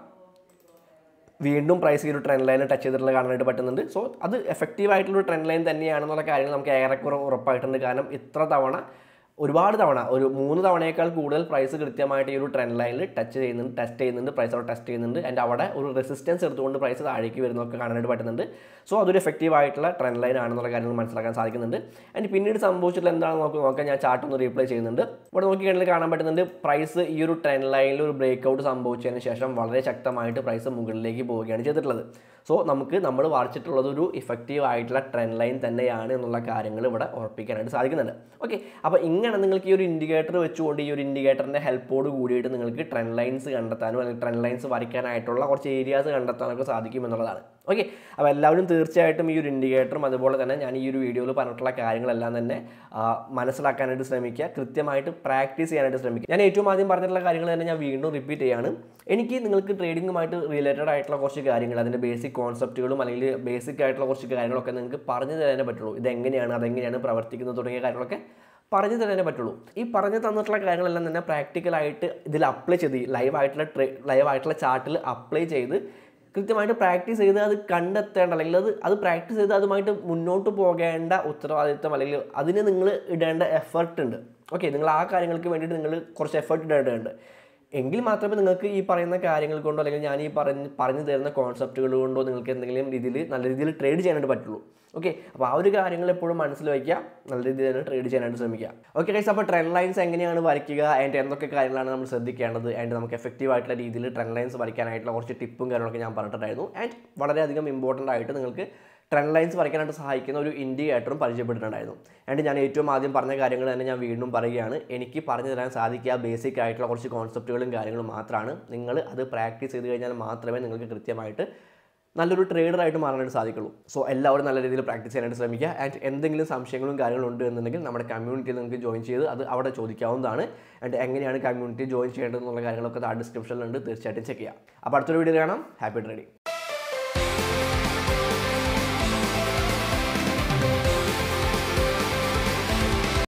വീണ്ടും പ്രൈസ് ഈ ഒരു ട്രെൻഡ് ലൈൻ ടച്ച് ചെയ്തിട്ടുള്ള കാണാനായിട്ട് പറ്റുന്നുണ്ട് സോ അത് എഫക്റ്റീവ് ആയിട്ടുള്ള ട്രെൻഡ് ലൈൻ തന്നെയാണെന്നുള്ള കാര്യങ്ങൾ നമുക്ക് ഏറെക്കുറെ ഉറപ്പായിട്ടുണ്ട് കാരണം ഇത്ര തവണ ഒരുപാട് തവണ ഒരു മൂന്ന് തവണയേക്കാൾ കൂടുതൽ പ്രൈസ് കൃത്യമായിട്ട് ഈ ഒരു ട്രെൻഡ് ലൈനിൽ ടച്ച് ചെയ്യുന്നുണ്ട് ടെസ്റ്റ് ചെയ്യുന്നുണ്ട് പ്രൈസ് അവിടെ ടെസ്റ്റ് ചെയ്യുന്നുണ്ട് ആൻഡ് അവിടെ ഒരു റെസിസ്റ്റൻസ് എടുത്തുകൊണ്ട് പ്രൈസ് താഴേക്ക് വരുന്നതൊക്കെ കാണാനായിട്ട് പറ്റുന്നുണ്ട് സോ അതൊരു എഫക്റ്റീവ് ആയിട്ടുള്ള ട്രെൻഡ് ലൈൻ ആണെന്നുള്ള കാര്യങ്ങൾ മനസ്സിലാക്കാൻ സാധിക്കുന്നുണ്ട് ആൻഡ് പിന്നീട് സംഭവിച്ചിട്ടുള്ള എന്താണെന്ന് നമുക്ക് നോക്കാം ഞാൻ ചാർട്ട് ഒന്ന് റീപ്ലൈ ചെയ്യുന്നുണ്ട് ഇവിടെ നോക്കിക്കഴിഞ്ഞാൽ കാണാൻ പറ്റുന്നുണ്ട് പ്രൈസ് ഈ ഒരു ട്രെൻഡ് ലൈനിൽ ഒരു ബ്രേക്ക് ഔട്ട് സംഭവിച്ചതിന് ശേഷം വളരെ ശക്തമായിട്ട് പ്രൈസ് മുകളിലേക്ക് പോവുകയാണ് ചെയ്തിട്ടുള്ളത് സോ നമുക്ക് നമ്മൾ വരച്ചിട്ടുള്ളത് ഒരു ഇഫക്റ്റീവ് ആയിട്ടുള്ള ട്രെൻഡ് ലൈൻ തന്നെയാണ് എന്നുള്ള കാര്യങ്ങൾ ഇവിടെ ഉറപ്പിക്കാനായിട്ട് സാധിക്കുന്നുണ്ട് ഓക്കെ അപ്പോൾ ഇങ്ങനെ നിങ്ങൾക്ക് ഈ ഒരു ഇൻഡിക്കേറ്റർ വെച്ചുകൊണ്ട് ഈ ഒരു ഇൻഡിക്കേറ്ററിൻ്റെ ഹെൽപ്പോട് കൂടിയിട്ട് നിങ്ങൾക്ക് ട്രെൻഡ് ലൈൻസ് കണ്ടെത്താനോ അല്ലെങ്കിൽ ട്രെൻഡ് ലൈൻസ് വരയ്ക്കാനായിട്ടുള്ള കുറച്ച് ഏരിയാസ് കണ്ടെത്താനൊക്കെ സാധിക്കും എന്നുള്ളതാണ് ഓക്കെ അപ്പോൾ എല്ലാവരും തീർച്ചയായിട്ടും ഈ ഒരു ഇൻഡിക്കേറ്ററും അതുപോലെ തന്നെ ഞാൻ ഈ ഒരു വീഡിയോയിൽ പറഞ്ഞിട്ടുള്ള കാര്യങ്ങളെല്ലാം തന്നെ ആ, മനസ്സിലാക്കാനായിട്ട് ശ്രമിക്കുക കൃത്യമായിട്ട് പ്രാക്ടീസ് ചെയ്യാനായിട്ട് ശ്രമിക്കുക ഞാൻ ഏറ്റവും ആദ്യം പറഞ്ഞിട്ടുള്ള കാര്യങ്ങൾ തന്നെ ഞാൻ വീണ്ടും റിപ്പീറ്റ് ചെയ്യാണ് എനിക്ക് നിങ്ങൾക്ക് ട്രേഡിങ്ങുമായിട്ട് റിലേറ്റഡ് ആയിട്ടുള്ള കുറച്ച് കാര്യങ്ങൾ അതിൻ്റെ ബേസിക് കോൺസെപ്റ്റുകളും അല്ലെങ്കിൽ ബേസിക് ആയിട്ടുള്ള കുറച്ച് കാര്യങ്ങളൊക്കെ നിങ്ങൾക്ക് പറഞ്ഞു തരാനേ പറ്റുള്ളൂ ഇതെങ്ങനെയാണ് അതെങ്ങനെയാണ് പ്രവർത്തിക്കുന്നത് തുടങ്ങിയ കാര്യങ്ങളൊക്കെ പറഞ്ഞു തരാനേ പറ്റുള്ളൂ ഈ പറഞ്ഞു തന്നിട്ടുള്ള കാര്യങ്ങളെല്ലാം തന്നെ പ്രാക്ടിക്കലായിട്ട് ഇതിൽ അപ്ലൈ ചെയ്ത് ലൈവ് ആയിട്ടുള്ള ട്രേ ലൈവ് ആയിട്ടുള്ള ചാർട്ടിൽ അപ്ലൈ ചെയ്ത് കൃത്യമായിട്ട് പ്രാക്ടീസ് ചെയ്ത് അത് കണ്ടെത്തേണ്ട അല്ലെങ്കിൽ അത് അത് പ്രാക്ടീസ് ചെയ്ത് അതുമായിട്ട് മുന്നോട്ട് പോകേണ്ട ഉത്തരവാദിത്തം അല്ലെങ്കിൽ അതിന് നിങ്ങൾ ഇടേണ്ട എഫർട്ട് ഉണ്ട് ഓക്കെ നിങ്ങൾ ആ കാര്യങ്ങൾക്ക് വേണ്ടിയിട്ട് നിങ്ങൾ കുറച്ച് എഫർട്ട് ഇടേണ്ടതുണ്ട് എങ്കിൽ മാത്രമേ നിങ്ങൾക്ക് ഈ പറയുന്ന കാര്യങ്ങൾ കൊണ്ടോ അല്ലെങ്കിൽ ഞാൻ ഈ പറഞ്ഞ് പറഞ്ഞു തരുന്ന കോൺസെപ്റ്റുകൾ കൊണ്ടോ നിങ്ങൾക്ക് എന്തെങ്കിലും രീതിയിൽ നല്ല രീതിയിൽ ട്രേഡ് ചെയ്യാനായിട്ട് പറ്റുള്ളൂ ഓക്കെ അപ്പോൾ ആ ഒരു കാര്യങ്ങൾ എപ്പോഴും മനസ്സിൽ വയ്ക്കുക നല്ല രീതിയിൽ തന്നെ ട്രേഡ് ചെയ്യാനായിട്ട് ശ്രമിക്കുക ഓക്കെ ഗൈസ് അപ്പോൾ ട്രെൻഡ് ലൈൻസ് എങ്ങനെയാണ് വരയ്ക്കുക ആൻഡ് എന്തൊക്കെ കാര്യങ്ങളാണ് നമ്മൾ ശ്രദ്ധിക്കേണ്ടത് ആൻഡ് നമുക്ക് എഫക്റ്റീവ് ആയിട്ടുള്ള രീതിയിൽ ട്രെൻഡ് ലൈൻസ് വരയ്ക്കാനായിട്ടുള്ള കുറച്ച് ടിപ്പും കാര്യങ്ങളൊക്കെ ഞാൻ പറഞ്ഞിട്ടുണ്ടായിരുന്നു ആൻഡ് വളരെയധികം ഇമ്പോർട്ടൻ്റ് ആയിട്ട് നിങ്ങൾക്ക് ട്രെൻഡ് ലൈൻസ് വരയ്ക്കാനായിട്ട് സഹായിക്കുന്ന ഒരു ഇൻഡിക്കേറ്ററും പരിചയപ്പെട്ടിട്ടുണ്ടായിരുന്നു ആൻഡ് ഞാൻ ഏറ്റവും ആദ്യം പറഞ്ഞ കാര്യങ്ങൾ തന്നെ ഞാൻ വീണ്ടും പറയുകയാണ് എനിക്ക് പറഞ്ഞു തരാൻ സാധിക്കുക ബേസിക് ആയിട്ടുള്ള കുറച്ച് കോൺസെപ്റ്റുകളും കാര്യങ്ങളും മാത്രമാണ് നിങ്ങൾ അത് പ്രാക്ടീസ് ചെയ്ത് കഴിഞ്ഞാൽ മാത്രമേ നിങ്ങൾക്ക് കൃത്യമായിട്ട് നല്ലൊരു ട്രേഡറായിട്ട് മാറാനായിട്ട് സാധിക്കുള്ളൂ സോ എല്ലാവരും നല്ല രീതിയിൽ പ്രാക്ടീസ് ചെയ്യാനായിട്ട് ശ്രമിക്കുക ആൻഡ് എന്തെങ്കിലും സംശയങ്ങളും കാര്യങ്ങളും ഉണ്ട് എന്നുണ്ടെങ്കിൽ നമ്മുടെ കമ്മ്യൂണിറ്റിയിൽ നിങ്ങൾക്ക് ജോയിൻ ചെയ്ത് അത് അവിടെ ചോദിക്കാവുന്നതാണ് ആൻഡ് എങ്ങനെയാണ് കമ്മ്യൂണിറ്റി ജോയിൻ ചെയ്യേണ്ടത് എന്നുള്ള കാര്യങ്ങളൊക്കെ ആ ഡിസ്ക്രിപ്ഷനിലുണ്ട് തീർച്ചയായിട്ടും ചെക്ക് ചെയ്യാം അപ്പോൾ അടുത്തൊരു വീഡിയോ കാണാം ഹാപ്പി ട്രേഡിംഗ്